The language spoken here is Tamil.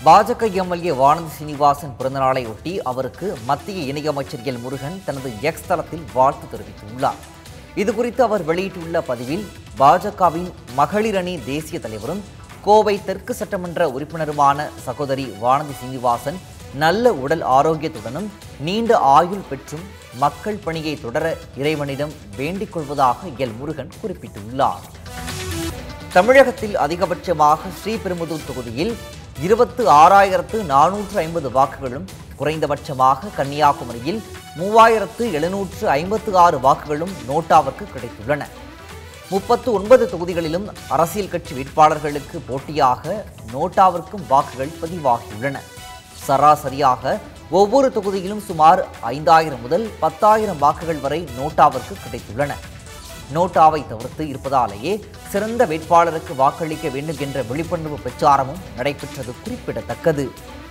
பாஜக எம்எல்ஏ வானதி சீனிவாசன் பிறந்தநாளையொட்டி அவருக்கு மத்திய இணையமைச்சர் எல் முருகன் தனது எக்ஸ் தளத்தில் வாழ்த்து தெரிவித்துள்ளார் இதுகுறித்து அவர் வெளியிட்டுள்ள பதிவில் பாஜகவின் மகளிர் அணி தேசிய தலைவரும் கோவை தெற்கு சட்டமன்ற உறுப்பினருமான சகோதரி வானதி சீனிவாசன் நல்ல உடல் ஆரோக்கியத்துடனும் நீண்ட ஆயுள் பெற்றும் மக்கள் பணியை தொடர இறைவனிடம் வேண்டிக் கொள்வதாக எல் முருகன் குறிப்பிட்டுள்ளார் தமிழகத்தில் அதிகபட்சமாக ஸ்ரீபெரும்புதூர் தொகுதியில் இருபத்து ஆறாயிரத்து நானூற்று ஐம்பது வாக்குகளும் குறைந்தபட்சமாக கன்னியாகுமரியில் மூவாயிரத்து எழுநூற்று ஐம்பத்து ஆறு வாக்குகளும் நோட்டாவிற்கு கிடைத்துள்ளன முப்பத்து ஒன்பது தொகுதிகளிலும் அரசியல் கட்சி வேட்பாளர்களுக்கு போட்டியாக நோட்டாவிற்கும் வாக்குகள் பதிவாகியுள்ளன சராசரியாக ஒவ்வொரு தொகுதியிலும் சுமார் ஐந்தாயிரம் முதல் பத்தாயிரம் வாக்குகள் வரை நோட்டாவிற்கு கிடைத்துள்ளன நோட்டாவை தவிர்த்து இருப்பதாலேயே சிறந்த வேட்பாளருக்கு வாக்களிக்க வேண்டும் என்ற விழிப்புணர்வு பிரச்சாரமும் நடைபெற்றது குறிப்பிடத்தக்கது